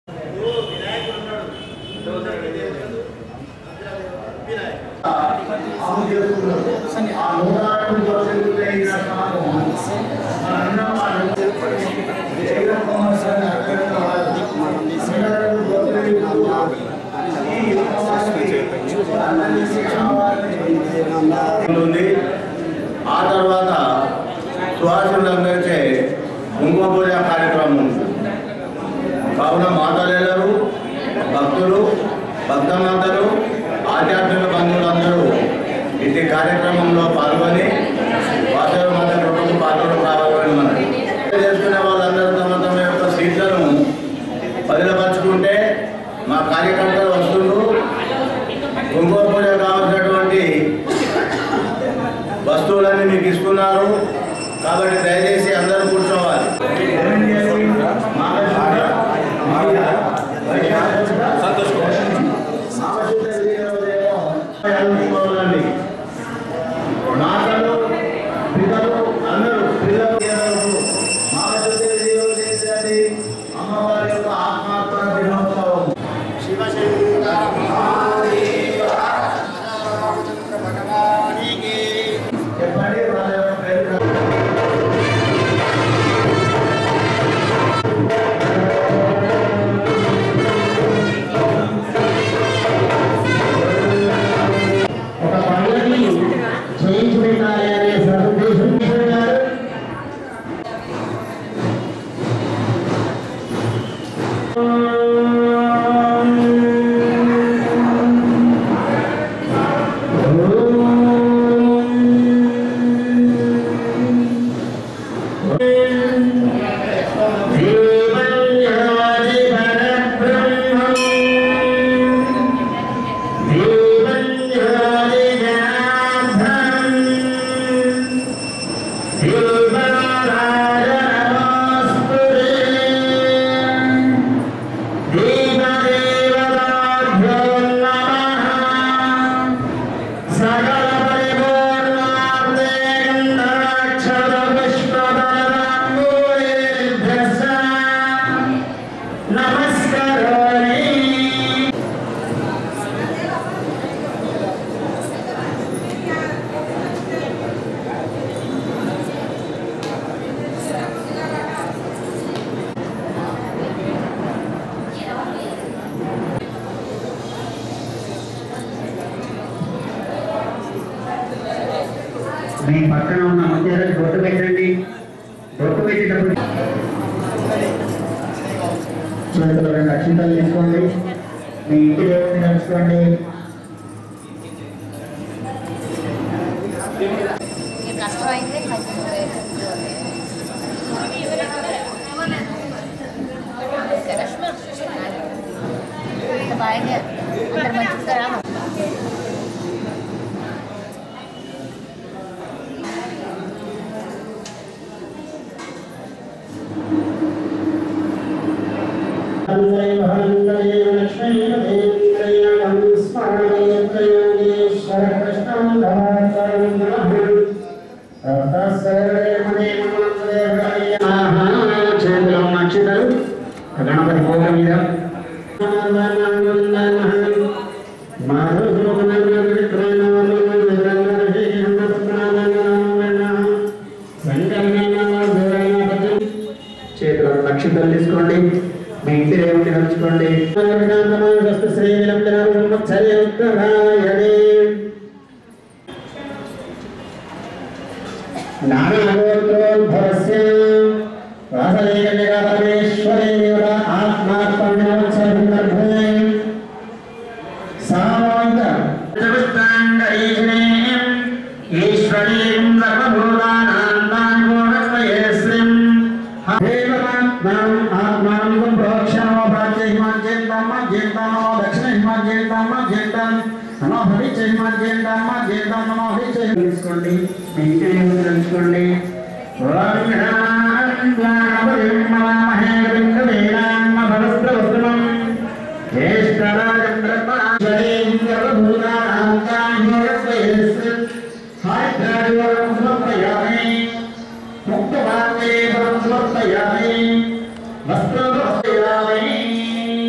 ఉంది ఆ తర్వాత సుహాసులందరిచే కుంకుమ పూజ కార్యక్రమం ఉంది కావున మాతలేలరు భక్తులు భక్తమాతలు ఆధ్యాత్మిక బంధువులందరూ ఇట్టి కార్యక్రమంలో పాల్గొని వాసవ మత కృపకు పాత్రలు కావాలని మనం చేసుకునే వాళ్ళందరూ తమ తమ యొక్క సీట్లను బదిలపరుచుకుంటే మా కార్యకర్తలు వస్తుండ్రు కుంకుమ పూజ కావాల్సినటువంటి వస్తువులన్నీ మీకు ఇస్తున్నారు కాబట్టి దయచేసి అందరూ కూర్చోవాలి సంతోషం మాటలు పిల్లలు అందరూ పిల్లలు మానసిక విజయం చేసేది అమ్మవారి యొక్క ఆత్మాత్మ దినోత్సవం చెప్పండి వాళ్ళ యొక్క పేరు ఒక పండుగని చేయించి పెట్టాలి అనే సదుద్దేశం తీసుకున్నారు సకల పరిపూర్ణార్థే గంధాక్షర పుష్పదళాంబూరేభ్యస్స నమస్కరోమి మీ పక్కన ఉన్న ముత్యాలకు బొట్టు పెట్టండి బొట్టు పెట్టేటప్పుడు చేతిలో రెండు అక్షింతలు తీసుకోండి మీ ఇంటి దేవుడిని కలుసుకోండి కష్టమైంది బాగా అందరు మంచిగా చేతిలో ఉన్న అక్షింతలు గణపతి కోట మీద చేతిలో నక్షత్రం తీసుకోండి మీ ఇంటి దేవుడిని కలుసుకోండి నానాగోత్రోద్భవస్య వాసలేకన్యకాపరమేశ్వరే ఆత్మాత్మవినోత్సవే సామాంత ఈశ్వరీం సర్వభూతానాం తాంగోరస్మయేశ్రీం దేవమాత్మానం ఆత్మానం ప్రోక్షణో ప్రాచ్య హిమాజ్యంతం మధ్యంతం దక్షిణ హిమాజ్యంతం మధ్యంతం నమో భవిచ్చ హిమాజ్యంతం మధ్యంతం నమో భవిచ్చ తెలుసుకోండి మీ ఇంటి దేవుడు తెలుసుకోండి ఓం జ్ఞానపరిమళమహే వింగవేనాన్న భవస్త్రవస్త్రం జ్యేష్ఠరాజం బ్రహ్మణాశ్వరీం సర్వభూతానాం తాంగోరస్మయేశ్రీం హాయిద్రాజోరం సమర్పయామి ముక్తమార్గే సమర్పయామి వస్త్రం సమర్పయామి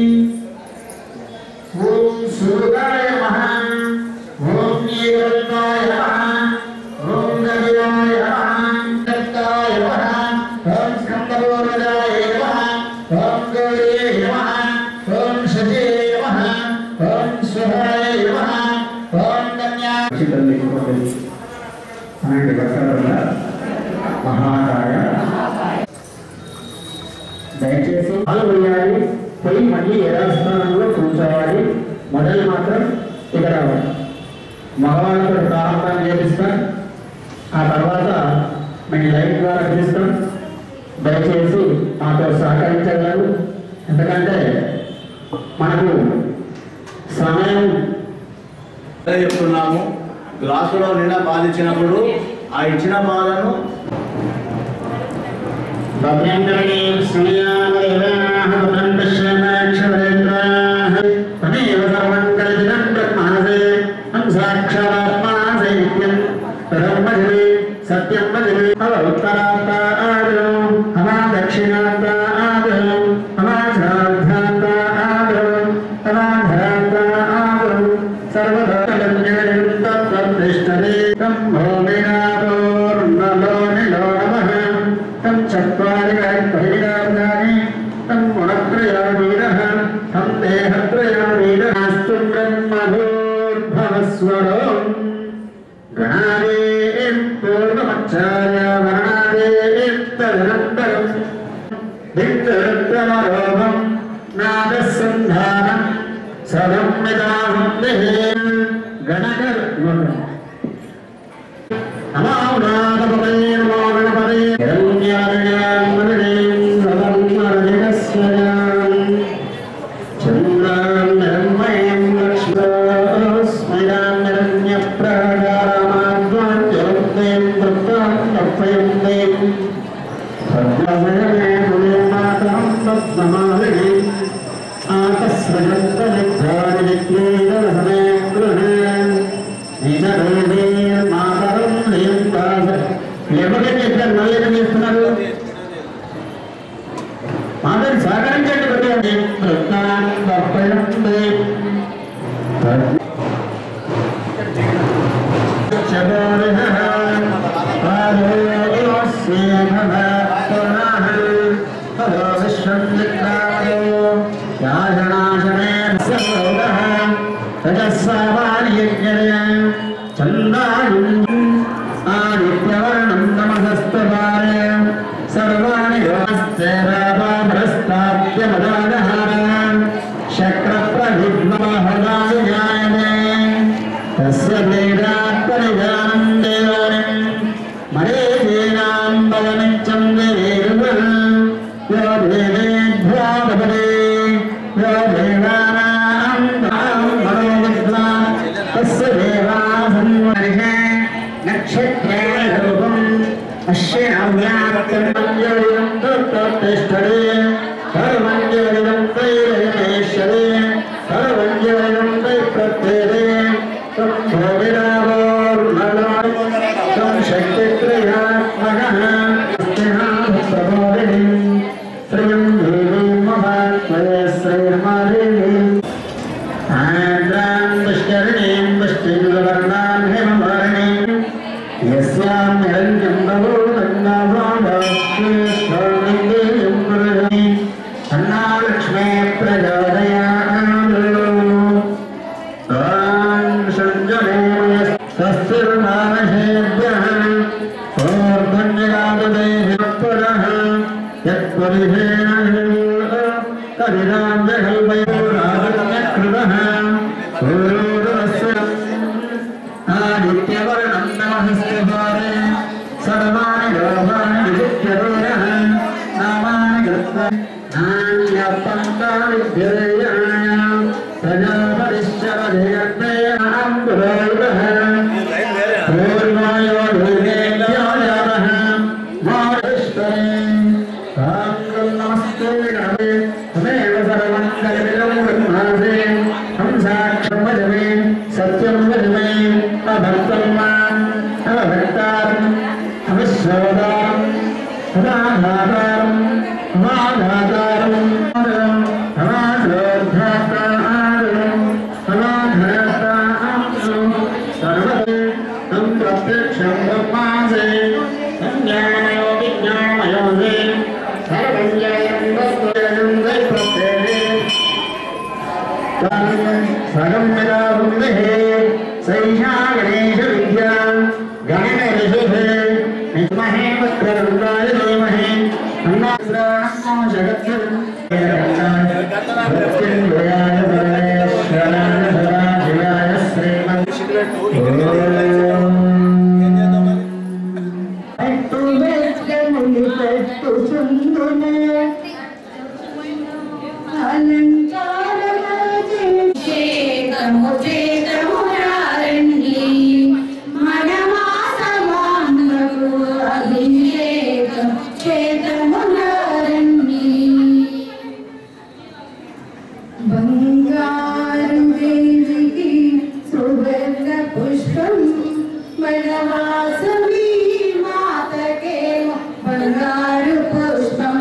దయచేసి పాలు వేయాలి పోయి మళ్ళీ యథాస్థానంలో కూర్చోవాలి మొదలు మాత్రం ఇక్కడ మగవాళ్ళతో ప్రారంభం చేపిస్తాం ఆ తర్వాత మేము లైవ్ ద్వారా పిలుస్తాం దయచేసి మాతో సహకరించగలరు ఎందుకంటే మనకు సమయం అదే చెప్తున్నాము గ్లాసులో నిండా పాలు ఇచ్చినప్పుడు ఆ ఇచ్చిన పాలను భద్రంకరణీం శ్రీయామదేవాః భద్రం పశ్యేమాక్షరేంద్రాః తమేవ సర్వం కల్పితం బ్రహ్మాసే తం సాక్షాత్మాసే నిత్యం పరం వదిలే సత్యం వదిలే అవ ఉత్తరాంత ఆదో అమా దక్షిణాంత ఆదో అమా శ్రాద్ధాంత ఆదో అమా ధరాంత ఆదో సర్వదలం జగన్ తత్తిష్టతే తం భూమినాదోర్నలో నిలో నమః తం చత్వారి పరిణామాని తం గుణత్రయామీరః తం దేహత్రయామీరస్తు బ్రహ్మభూర్భవస్వరం గణాదేం పూర్ణమచ్చాయ వర్ణాదేం తదనంతరం దిక్తరత్నమరోగం నాదసంధానం సదం విదాహం దేహే గణకర్ ఎవరైతే ఇద్దరు నల్లేరు చేస్తున్నారు మాధవి సహకరించండి కొద్దిగా చందాయుం ఆదిత్యవర్ణం నమస్తవాయ సర్వాణి యోగస్థేరాభ్రస్తాప్యమదానహార శక్రప్రవిద్మహదాయ జాయతే తస్య వేదాత్మనిజానం దేవానిం మరేజీనాం బలమిచ్చం దేవేరువల్ యో దేవేభ్యోపదే యో దేవానాం తాం మనోవిద్వాన్ తస్య దేవాసన్వర్షే నక్షత్రాయ రూపం అశ్యావ్యాప్తం మంజరియం తత్తతిష్టడే సర్వంజరియం వైరమేశ్వరే సర్వంజరియం వై ప్రత్యేరే తం భోగిరావోర్మలాం తం శక్తిత్రయాత్మకః ప్రబోధిని శ్రియం దేవీం మహాత్మయ శ్రీర్మాదేవీం ఆంద్రాం పుష్కరిణీం పుష్టివర్ణాం హిమవర్ణీం యస్యాం నిరంజం భవోదంగాభాగేశ్వరం పురుషి అన్నాలక్ష్మే ప్రచోదయాలు తాం సంజనే స్వస్తిర్మానహేభ్యः ఓర్ధన్యగాదుదేహిః యత్పరిహేణ కవిరాం జగల్వయోరాజన్యకృతः పూర్వస్య ఆదిత్యవర్ణం నమస్తభారే సర్వాణి లోకాని విజిత్యదోరః నామాని కృత్వా నాణ్యపంకావిద్యయాయ ప్రజాపరిశ్చరజయంతయాం పురోగః పూర్వాయో భూమేభ్యోయావః మారేశ్వరే కాంగం నమస్తే వినమే తమేవ సర్వం కల్పితం బ్రహ్మాసే హంసాక్షం వజమే సత్యం వజమే అభక్తం మాం అవభక్తారం అవిశ్వదారం అనాధాతారం అనాధాతారం అనాథోద్ధాతారం అనాథాతారం సర్వదే తం ప్రత్యక్షం బ్రహ్మాసే సంజ్ఞానమయో విజ్ఞానమయోసే సర్వం జయం వస్త్రజం వై ప్రత్యేకే సగం విరాహే సైషా గణేశ విద్యా గణన ఋషుభే విద్మహే వక్రరుద్రాయ ధీమహి అన్నాశ్రా బంగారు దేవికి సువర్ణ పుష్పం వనవాసవి మాతకే బంగారు పుష్పం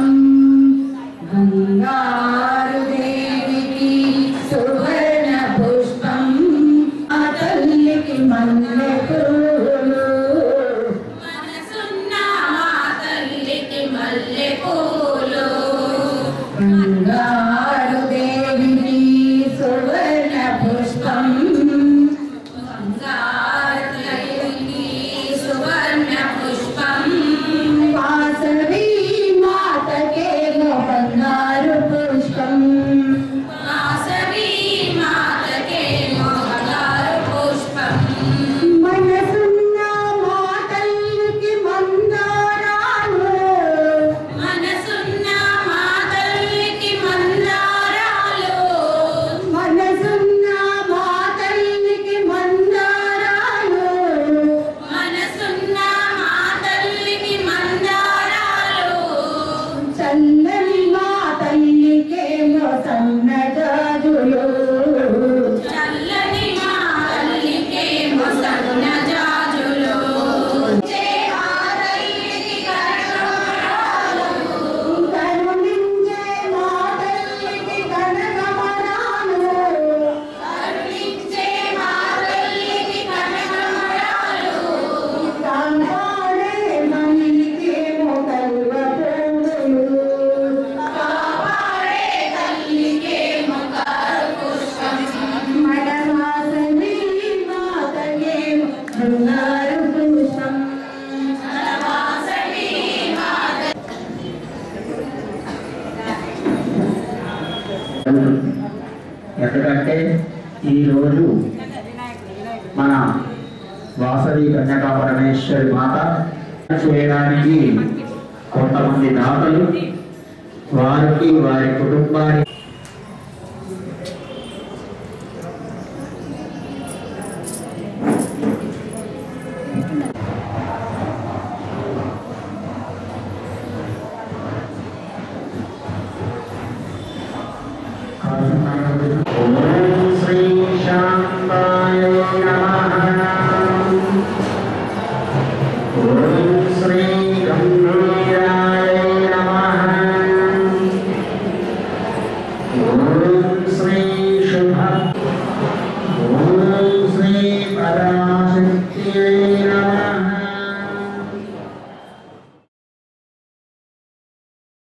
బంగారు దేవికి సువర్ణ పుష్పం ఆ తల్లికి మల్లె పూలు మనసున్న మా తల్లికి మల్లె పూలు బంగారు దేవికి సువర్ణ పుష్పం బంగారు తల్లికి సువర్ణ పుష్పం వాసవి మాతకేమో బంగారు పుష్పం వాసవి మాతకే బంగారు పుష్పం మనసున్న మా తల్లికి మందారాలు మనసున్న మా తల్లికి మందారాలు మనసున్న మా తల్లికి మందారాలు మనసున్న మా తల్లికి మందారాలు చల్లని మా తల్లికేమో సన్నజాజులు చల్లని మా తల్లికే మొసన్న జాజులు చే ఆ తల్లికి కనకమరాలు కరుణించే మా తల్లికి కనకమరాలు కరుణించే మా తల్లికి కనకమరాలు కాపాడే మనికేమో కల్వ పూలు కాపాడే తల్లికే మొకారు పుష్పం మనవాసవి మాతకేమో బంగారు పుష్పం వాసవి మాత ఎందుకంటే ఈరోజు మన వాసవి కన్యకా పరమేశ్వరి మాత చేయడానికి కొంతమంది దాతలు వారికి వారి కుటుంబానికి